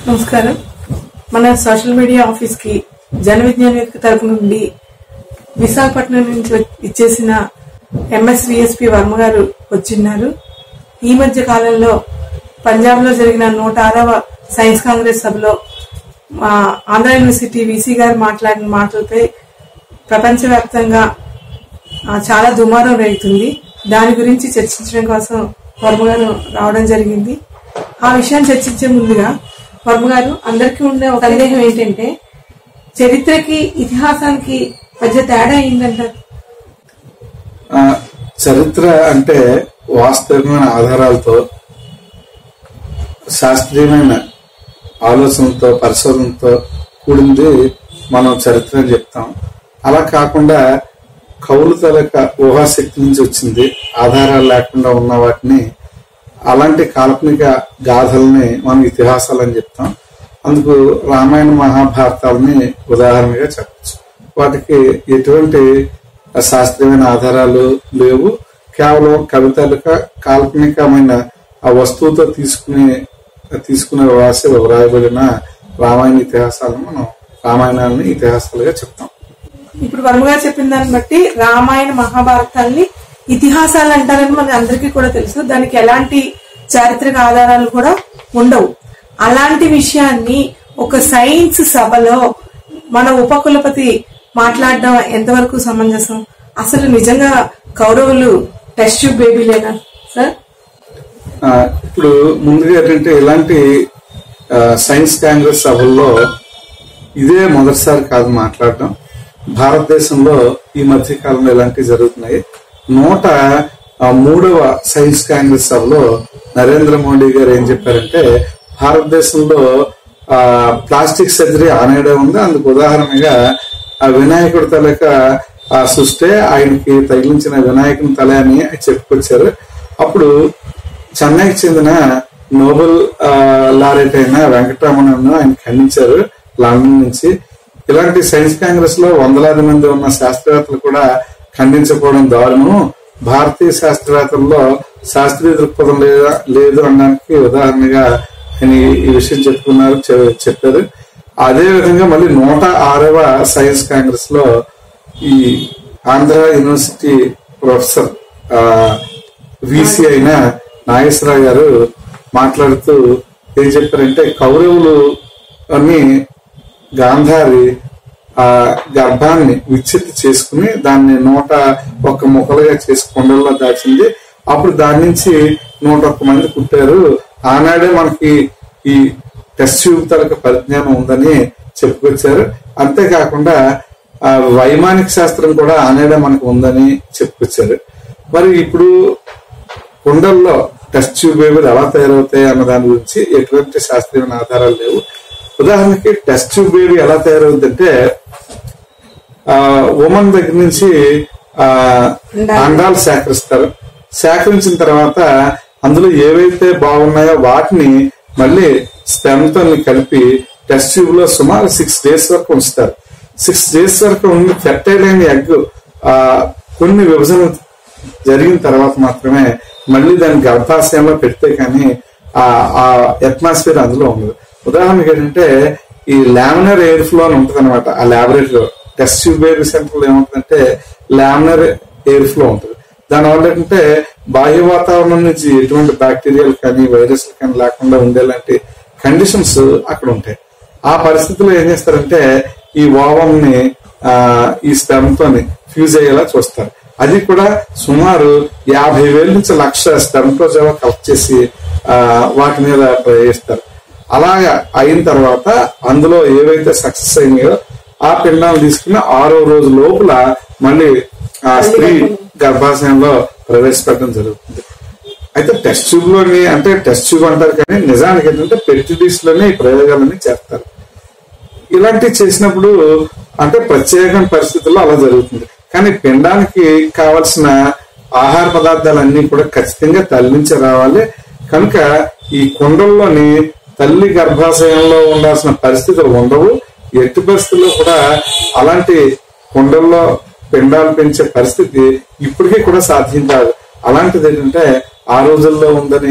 నమస్కారం మన social media office కి జన విజ్ఞాన వేదిక తరపు నుండి విశాఖపట్నం నుంచి వ- ఇచ్చేసిన ఎంఎస్ విఎస్పి వర్మ గారు వచ్చిన్నారు ఈ మధ్య కాలంలో పంజాబ్ లో జరిగిన నూట ఆరవ సైన్స్ కాంగ్రెస్ సభలో మా ఆంధ్ర యూనివర్సిటీ వీసీ గారు మాట్లాడిన మాటలపై ప్రపంచవ్యాప్తంగా ఆ, చాలా దుమారం రేగుతుంది దాని గురించి చర్చించడం కోసం వర్మ గారు రావడం జరిగింది ఆ విషయాన్ని చర్చించే ముందుగా వర్మ గారు అందరికీ ఉండే ఒక సందేహం ఏంటంటే చరిత్రకి ఇతిహాసానికి మధ్య తేడా ఏంటంటారు ఆ, చరిత్ర అంటే వాస్తవికమైన ఆధారాలతో శాస్త్రీయమైన ఆలోచనతో పరిశోధనతో కూడింది మనం చరిత్ర అని చెప్తాం అలా కాకుండా కవులు తలక ఊహాశక్తి నుంచి వచ్చింది ఆధారాలు లేకుండా ఉన్న వాటిని అలాంటి కాల్పనిక గాథల్ని మనం ఇతిహాసాలు అని చెప్తాం అందుకు రామాయణ మహాభారతాలని ఉదాహరణగా చెప్పచ్చు వాటికి ఎటువంటి శాస్త్రీయమైన ఆధారాలు లేవు కేవలం కవితలుక కాల్పనికమైన ఆ వస్తువుతో తీసుకునే తీసుకునే రాసి వ్రాయబడిన రామాయణ ఇతిహాసాలను మనం రామాయణాలని ఇతిహాసాలుగా చెప్తాం ఇప్పుడు వర్మ గారు చెప్పిన దాన్ని బట్టి రామాయణ మహాభారతాల్ని ఇతిహాసాలు అంటారని మన అందరికీ కూడా తెలుసు దానికి ఎలాంటి చారిత్రక ఆధారాలు కూడా ఉండవు అలాంటి విషయాన్ని ఒక సైన్స్ సభలో మన ఉపకులపతి మాట్లాడడం ఎంతవరకు సమంజసం అసలు నిజంగా కౌరవులు టెస్ట్ ట్యూబ్ బేబీలేనా సార్ ఆ, ఇప్పుడు ముందుగా ఏంటంటే ఇలాంటి ఆ, సైన్స్ కాంగ్రెస్ సభల్లో ఇదే మొదటిసారి కాదు మాట్లాడటం భారతదేశంలో ఈ మధ్య కాలంలో ఇలాంటివి జరుగుతున్నాయి నూట ఆ, మూడవ సైన్స్ కాంగ్రెస్ సభలో నరేంద్ర మోడీ గారు ఏం చెప్పారంటే భారతదేశంలో ఆ ప్లాస్టిక్ సర్జరీ ఆనేడే ఉంది అందుకు ఉదాహరణగా ఆ వినాయకుడి తలక ఆ సృష్టే ఆయనకి తగిలించిన వినాయకుని తల అని చెప్పుకొచ్చారు అప్పుడు చెన్నైకి చెందిన నోబెల్ ఆ, లారెట్ అయిన వెంకటరమణను ఆయన ఖండించారు లండన్ నుంచి ఇలాంటి సైన్స్ కాంగ్రెస్ లో వందలాది మంది ఉన్న శాస్త్రవేత్తలు కూడా ఖండించకపోవడం దారుణం భారతీయ శాస్త్రవేత్తల్లో శాస్త్రీయ దృక్పథం లేదా లేదు అనడానికి ఉదాహరణగా ఆయన ఈ- ఈ విషయం చెప్పుకున్నారు చె- చెప్పారు అదే విధంగా మళ్ళీ నూట ఆరవ సైన్స్ కాంగ్రెస్ లో ఈ Andhra university professor ah, VC అయిన నాగేశ్వరరావు గారు మాట్లాడుతూ ఏం చెప్పారంటే కౌరవులు అని గాంధారి ఆ గర్భాన్ని విచ్ఛిత్తి చేసుకుని దాన్ని నూట ఒక్క ముక్కలుగా చేసి కొండల్లో దాచింది అప్పుడు దాని నుంచి నూట ఒక్క మంది పుట్టారు ఆనాడే మనకి ఈ టెస్ట్ ట్యూబ్ తలక పరిజ్ఞానం ఉందని చెప్పుకొచ్చారు అంతేకాకుండా ఆ వైమానిక శాస్త్రం కూడా ఆనాడే మనకు ఉందని చెప్పుకొచ్చారు మరి ఇప్పుడు కుండల్లో టెస్ట్ ట్యూబ్ బేబీలు ఎలా తయారవుతాయి అన్న దాని గురించి ఎటువంటి శాస్త్రీయమైన ఆధారాలు లేవు ఉదాహరణకి టెస్ట్ ట్యూబ్ బేబీ ఎలా తయారవుతుందంటే ఆ ఉమన్ దగ్గర నుంచి ఆ అండాలు సేకరిస్తారు సేకరించిన తర్వాత అందులో ఏవైతే బాగున్నాయో వాటిని మళ్ళీ స్టెమ్ తో కలిపి టెస్ట్ ట్యూబ్ లో సుమారు సిక్స్ డేస్ వరకు ఉంచుతారు సిక్స్ డేస్ వరకు ఉండి ఫెర్టైల్ అయిన ఎగ్ ఆ కొన్ని విభజన జరిగిన తర్వాత మాత్రమే మళ్ళీ దాన్ని గర్భాశయంలో పెడితే కానీ ఆ ఆ అట్మాస్ఫియర్ అందులో ఉండదు ఉదాహరణకి ఏంటంటే ఈ లామినర్ ఎయిర్ ఫ్లో అని ఉంటుంది అనమాట ఆ ల్యాబొరేటరీలో టెస్ట్ ట్యూబ్ బేబీ సెంటర్ లో ఏముంటుందంటే లామినర్ ఎయిర్ ఫ్లో ఉంటుంది దానివల్ల ఏంటంటే బాహ్య వాతావరణం నుంచి ఎటువంటి బ్యాక్టీరియాలు కానీ వైరస్లు కానీ లేకుండా ఉండేలాంటి కండిషన్స్ అక్కడ ఉంటాయి ఆ పరిస్థితిలో ఏం చేస్తారంటే ఈ ఓవం ని ఆ, ఈ స్టెమ్ తోని ఫ్యూజ్ అయ్యేలా చూస్తారు అది కూడా సుమారు యాభై వేల నుంచి లక్ష స్టెమ్ ప్రోజావా కలెక్ట్ చేసి ఆ, వాటి మీద ప్రయోగిస్తారు అలాగా అయిన తర్వాత అందులో ఏవైతే సక్సెస్ అయినాయో ఆ పిండాలు తీసుకుని ఆరో రోజు లోపల మళ్ళీ ఆ స్త్రీ గర్భాశయంలో ప్రవేశపెట్టడం జరుగుతుంది అయితే టెస్ట్ ట్యూబ్ లోని అంటే టెస్ట్ ట్యూబ్ అంటారు కానీ నిజానికి ఏంటంటే పెట్రిడిస్ లోనే ఈ ప్రయోగాలన్నీ చేస్తారు ఇలాంటివి చేసినప్పుడు అంటే ప్రత్యేకమైన పరిస్థితుల్లో అలా జరుగుతుంది కానీ పిండానికి కావలసిన ఆహార పదార్థాలన్నీ కూడా ఖచ్చితంగా తల్లి నుంచి రావాలి కనుక ఈ కుండల్లోని తల్లి గర్భాశయంలో ఉండాల్సిన పరిస్థితులు ఉండవు ఎట్టి పరిస్థితుల్లో కూడా అలాంటి కుండల్లో పిండాలు పెంచే పరిస్థితి ఇప్పటికీ కూడా సాధ్యం కాదు అలాంటిది ఏంటంటే ఆ రోజుల్లో ఉందని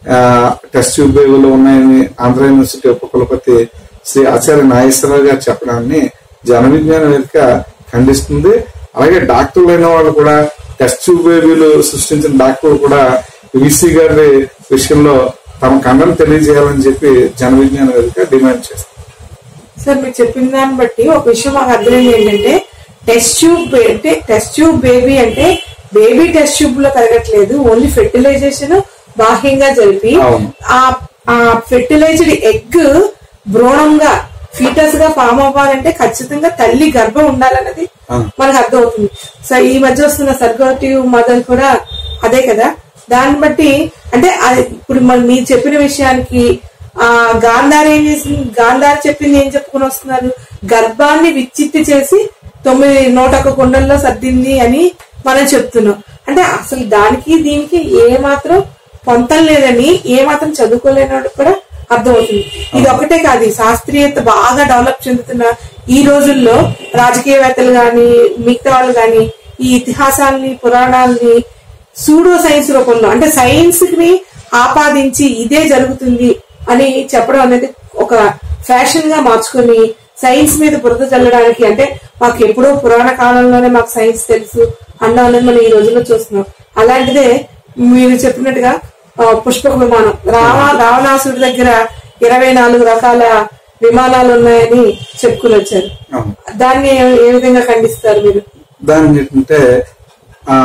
ఆ, టెస్ట్ ట్యూబ్ బేబీలు ఉన్నాయని ఆంధ్ర యూనివర్సిటీ ఉపకులపతి శ్రీ ఆచార్య నాగేశ్వరరావు గారు చెప్పడాన్ని జన విజ్ఞాన వేదిక ఖండిస్తుంది అలాగే డాక్టర్లు అయిన వాళ్ళు కూడా టెస్ట్ ట్యూబ్ బేబీలు సృష్టించిన డాక్టర్లు కూడా విసి గారి విషయంలో తమ ఖండన తెలియజేయాలని చెప్పి జన విజ్ఞాన వేదిక డిమాండ్ చేస్తుంది సార్ మీరు చెప్పిన దాన్ని బట్టి ఒక విషయం మాకు అర్థమైంది ఏంటంటే టెస్ట్ ట్యూబ్ బే- అంటే టెస్ట్ ట్యూబ్ బేబీ అంటే బేబీ టెస్ట్ ట్యూబ్ లో కలగట్లేదు ఓన్లీ ఫెర్టిలైజేషన్ బాహ్యంగా జరిపి అవును. ఆ ఆ ఫెర్టిలైజ్డ్ ఎగ్ భ్రూణంగా ఫీటస్ గా ఫామ్ అవ్వాలంటే ఖచ్చితంగా తల్లి గర్భం ఉండాలన్నది అవును. మనకు అర్థమవుతుంది సో ఈ మధ్య వస్తున్న సర్గోటివ్ మదర్ కూడా అదే కదా దాన్ని బట్టి అంటే అది ఇప్పుడు మరి మీరు చెప్పిన విషయానికి ఆ గాంధారి ఏం చేసింది గాంధారి చెప్పింది ఏం చెప్పుకుని వస్తున్నారు గర్భాన్ని విచ్చిత్తి చేసి తొమ్మిది నూట ఒక కుండల్లో సర్దింది అని మనం చెప్తున్నాం అంటే అసలు దానికి దీనికి ఏ మాత్రం పొంతం లేదని ఏ మాత్రం చదువుకోలేనాడు కూడా అర్థమవుతుంది ఇది ఒకటే కాదు ఈ శాస్త్రీయత బాగా డెవలప్ చెందుతున్న ఈ రోజుల్లో రాజకీయవేత్తలు గాని మిగతా వాళ్ళు గాని ఈ ఇతిహాసాల్ని పురాణాల్ని సూడో సైన్స్ రూపంలో అంటే సైన్స్ ని ఆపాదించి ఇదే జరుగుతుంది అని చెప్పడం అనేది ఒక ఫ్యాషన్ గా మార్చుకొని సైన్స్ మీద బురద చల్లడానికి అంటే మాకు ఎప్పుడో పురాణ కాలంలోనే మాకు సైన్స్ తెలుసు అన్న అనేది మనం ఈ రోజుల్లో చూస్తున్నాం అలాంటిదే మీరు చెప్పినట్టుగా ఆ, పుష్పక విమానం రావ రావణాసుడి దగ్గర ఇరవై నాలుగు రకాల విమానాలు ఉన్నాయని చెప్పుకుని వచ్చారు అవును. దాన్ని ఏ- ఏ విధంగా ఖండిస్తారు మీరు దాన్ని ఏంటంటే ఆ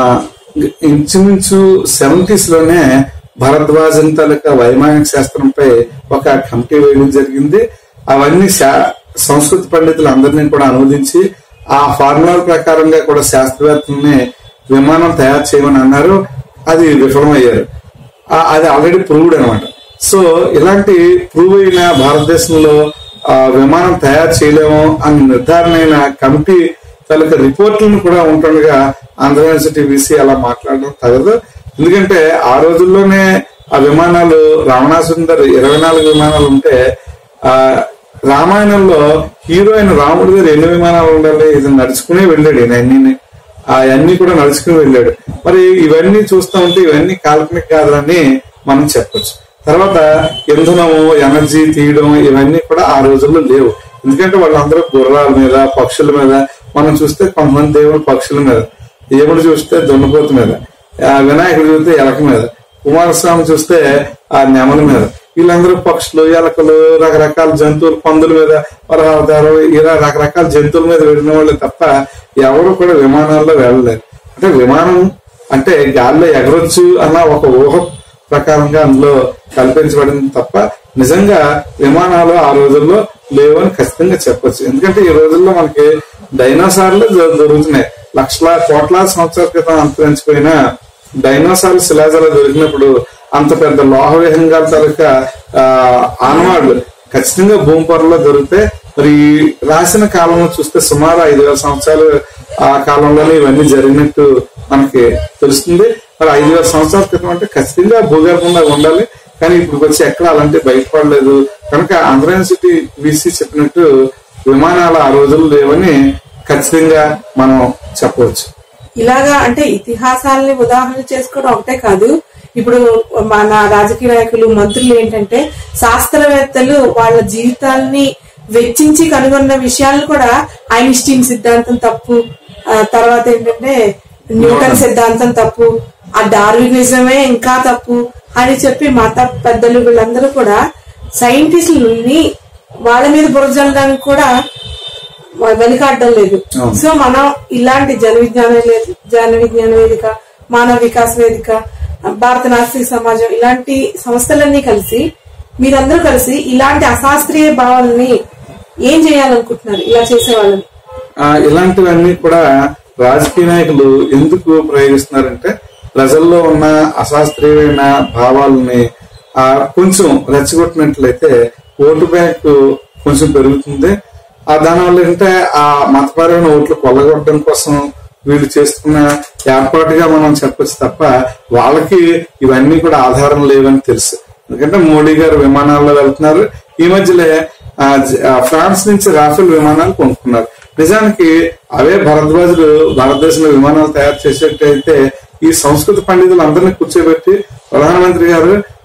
ఇంచుమించు సెవెంటీస్ లోనే భరద్వాజన్ తాలూకా వైమానిక శాస్త్రంపై ఒక కమిటీ వేయడం జరిగింది అవన్నీ శా- సంస్కృత పండితులు అందరినీ కూడా అనువదించి ఆ ఫార్ములా ప్రకారంగా కూడా శాస్త్రవేత్తల్ని విమానం తయారు చేయమని అన్నారు అది విఫలమయ్యారు ఆ- అది ఆల్రెడీ ప్రూవ్డ్ అనమాట సో ఇలాంటి ప్రూవ్ అయిన భారతదేశంలో ఆ, విమానం తయారు చేయలేము అని నిర్ధారణ అయిన కమిటీ తాలూకా రిపోర్ట్లను కూడా ఉంటుండగా ఆంధ్ర యూనివర్సిటీ వీసీ అలా మాట్లాడడం తగదు ఎందుకంటే ఆ రోజుల్లోనే ఆ విమానాలు రావణాసుందర్ ఇరవై నాలుగు విమానాలు ఉంటే ఆ రామాయణంలో హీరో అయిన రాముడి దగ్గర ఎన్ని విమానాలు ఉండాలి ఇది నడుచుకునే వెళ్ళాడు ఈయన అన్ని అవన్నీ కూడా నడుచుకుని వెళ్ళాడు మరి ఇవన్నీ చూస్తా ఉంటే ఇవన్నీ కాల్పనిక కాదని మనం చెప్పొచ్చు తర్వాత ఇంధనము ఎనర్జీ తీయడం ఇవన్నీ కూడా ఆ రోజుల్లో లేవు ఎందుకంటే వాళ్ళందరూ గుర్రాల మీద పక్షుల మీద మనం చూస్తే కొంతమంది దేవుడు పక్షుల మీద దేవుడు చూస్తే దున్నపోతు మీద ఆ వినాయకుడు చూస్తే ఎలక మీద కుమారస్వామి చూస్తే ఆ నెమల మీద వీళ్ళందరూ పక్షులు ఎలకలు రకరకాల జంతువులు పందుల మీద వరహావతారు ఇలా రకరకాల జంతువుల మీద వెళ్ళిన వాళ్ళు తప్ప ఎవరు కూడా విమానాల్లో వెళ్ళలేరు అంటే విమానం అంటే గాల్లో ఎగరొచ్చు అన్న ఒక ఊహ ప్రకారంగా అందులో కల్పించబడింది తప్ప నిజంగా విమానాలు ఆ రోజుల్లో లేవని ఖచ్చితంగా చెప్పొచ్చు ఎందుకంటే ఈ రోజుల్లో మనకి డైనోసార్లు జ- దొరుకుతున్నాయి లక్షల కోట్లాది సంవత్సరాల క్రితం అంతరించిపోయిన డైనోసార్లు శిలాజాలు దొరికినప్పుడు అంత పెద్ద లోహ విహంగాల తాలూకా ఆ, ఆనవాళ్లు ఖచ్చితంగా భూమి పొరలో దొరికితే మరి ఈ రాసిన కాలంలో చూస్తే సుమారు ఐదు వేల సంవత్సరాలు ఆ కాలంలోనే ఇవన్నీ జరిగినట్టు మనకి తెలుస్తుంది మరి ఐదు వేల సంవత్సరాల క్రితం అంటే ఖచ్చితంగా భూగర్భంలో ఉండాలి కానీ ఇప్పుడు వచ్చి ఎక్కడ అలాంటి బయటపడలేదు కనుక ఆంధ్ర యూనివర్సిటీ వీసీ చెప్పినట్టు విమానాలు ఆ రోజులు లేవని ఖచ్చితంగా మనం చెప్పవచ్చు ఇలాగా అంటే ఇతిహాసాలని ఉదాహరణ చేసుకోవడం ఒకటే కాదు ఇప్పుడు మన రాజకీయ నాయకులు మంత్రులు ఏంటంటే శాస్త్రవేత్తలు వాళ్ళ జీవితాల్ని వెచ్చించి కనుగొన్న విషయాలను కూడా ఐన్స్టీన్ సిద్ధాంతం తప్పు ఆ తర్వాత ఏంటంటే న్యూటన్ సిద్ధాంతం తప్పు ఆ డార్వినిజమే ఇంకా తప్పు అని చెప్పి మత పెద్దలు వీళ్ళందరూ కూడా సైంటిస్టులని వాళ్ళ మీద బురజల్లడానికి కూడా వెనుకాడడం లేదు అవును. సో మనం ఇలాంటి జన విజ్ఞాన వే- జన విజ్ఞాన వేదిక మానవ వికాస్ వేదిక భారత నాస్తిక సమాజం ఇలాంటి సంస్థలన్నీ కలిసి మీరందరూ కలిసి ఇలాంటి అశాస్త్రీయ భావాలని ఏం చేయాలనుకుంటున్నారు ఇలా చేసే వాళ్ళని ఆ, ఇలాంటివన్నీ కూడా రాజకీయ నాయకులు ఎందుకు ప్రయోగిస్తున్నారంటే ప్రజల్లో ఉన్న అశాస్త్రీయమైన భావాలని ఆ కొంచెం రెచ్చగొట్టినట్లయితే ఓటు బ్యాంక్ కొంచెం పెరుగుతుంది ఆ దానివల్ల ఏంటంటే ఆ మతపరమైన ఓట్లు కొల్లగొట్టడం కోసం వీళ్ళు చేస్తున్న ఏర్పాటుగా మనం చెప్పొచ్చు తప్ప వాళ్ళకి ఇవన్నీ కూడా ఆధారం లేవని తెలుసు ఎందుకంటే మోడీ గారు విమానాల్లో వెళ్తున్నారు ఈ మధ్యలో ఆ, జ- ఆ, ఫ్రాన్స్ నుంచి రాఫెల్ విమానాలు కొనుక్కున్నారు నిజానికి అవే భరద్వాజులు భారతదేశంలో విమానాలు తయారు చేసేటైతే ఈ సంస్కృత పండితులు అందరినీ కూర్చోబెట్టి ప్రధానమంత్రి గారు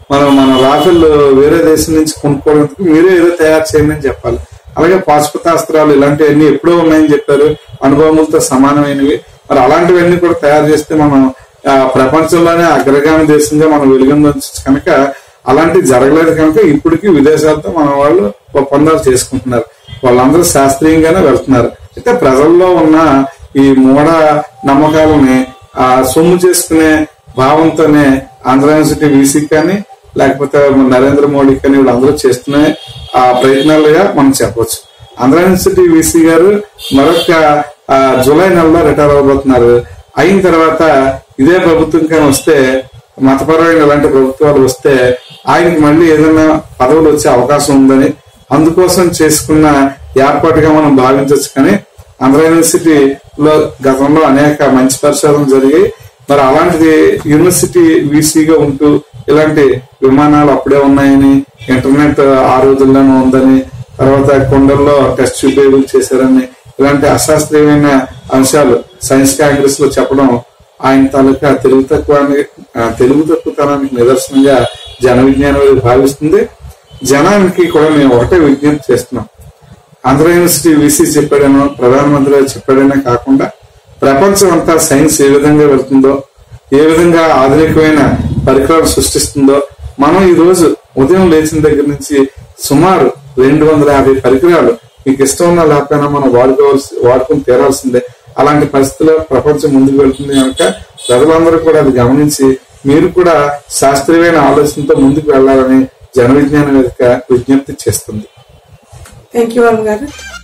మనం మన రాఫెల్ వేరే దేశం నుంచి కొనుక్కోవడానికి మీరే ఏదో తయారు చేయండి అని చెప్పాలి అలాగే పాశుపతాస్త్రాలు ఇలాంటివన్నీ ఎప్పుడో ఉన్నాయని చెప్పారు అనుభవములతో సమానమైనవి మరి అలాంటివన్నీ కూడా తయారు చేస్తే మనం ఆ, ప్రపంచంలోనే అగ్రగామి దేశంగా మనం వెలుగొందొచ్చు కనుక అలాంటివి జరగలేదు కనుక ఇప్పటికీ విదేశాలతో మన వాళ్ళు ఒప్పందాలు చేసుకుంటున్నారు వాళ్ళందరూ శాస్త్రీయంగానే వెళ్తున్నారు అయితే ప్రజల్లో ఉన్న ఈ మూఢ నమ్మకాలని ఆ సొమ్ము చేసుకునే భావంతోనే ఆంధ్ర యూనివర్సిటీ వీసీ కానీ లేకపోతే మన నరేంద్ర మోడీ కానీ వీళ్ళందరూ చేస్తున్న ఆ ప్రయత్నాలుగా మనం చెప్పవచ్చు ఆంధ్ర యూనివర్సిటీ వీసీ గారు మరొక ఆ, జూలై నెలలో రిటైర్ అవబోతున్నారు అయిన తర్వాత ఇదే ప్రభుత్వం కానీ వస్తే మతపరమైన ఇలాంటి ప్రభుత్వాలు వస్తే ఆయనకి మళ్ళీ ఏదైనా పదవులు వచ్చే అవకాశం ఉందని అందుకోసం చేసుకున్న ఏర్పాటుగా మనం భావించవచ్చు కానీ ఆంధ్ర యూనివర్సిటీలో గతంలో అనేక మంచి పరిశోధనలు జరిగాయి మరి అలాంటిది యూనివర్సిటీ వీసీగా ఉంటూ ఇలాంటి విమానాలు అప్పుడే ఉన్నాయని ఇంటర్నెట్ ఆ రోజుల్లోనే ఉందని తర్వాత కొండల్లో టెస్ట్ ట్యూబేబుల్ చేశారని ఇలాంటి అశాస్త్రీయమైన అంశాలు సైన్స్ కాంగ్రెస్ లో చెప్పడం ఆయన తాలూకా తెలుగు తక్కువాన్ని ఆ, తెలుగు తక్కువతనానికి నిదర్శనంగా జన విజ్ఞానం భావిస్తుంది జనానికి కూడా మేము ఒకటే విజ్ఞప్తి చేస్తున్నాం ఆంధ్ర యూనివర్సిటీ వీసీ చెప్పాడనో ప్రధానమంత్రి గారు చెప్పాడనే కాకుండా ప్రపంచం అంతా సైన్స్ ఏ విధంగా వెళ్తుందో ఏ విధంగా ఆధునికమైన పరికరాలు సృష్టిస్తుందో మనం ఈ రోజు ఉదయం లేచిన దగ్గర నుంచి సుమారు రెండు వందల యాభై పరికరాలు మీకు ఇష్టం ఉన్నా లేకపోయినా మనం వాడుకోవాల్సి వాడుకుని తీరాల్సిందే అలాంటి పరిస్థితుల్లో ప్రపంచం ముందుకు వెళ్తుంది కనుక ప్రజలందరూ కూడా అది గమనించి మీరు కూడా శాస్త్రీయమైన ఆలోచనతో ముందుకు వెళ్లాలని జన విజ్ఞాన వేదిక విజ్ఞప్తి చేస్తుంది థ్యాంక్ యూ వర్మ గారు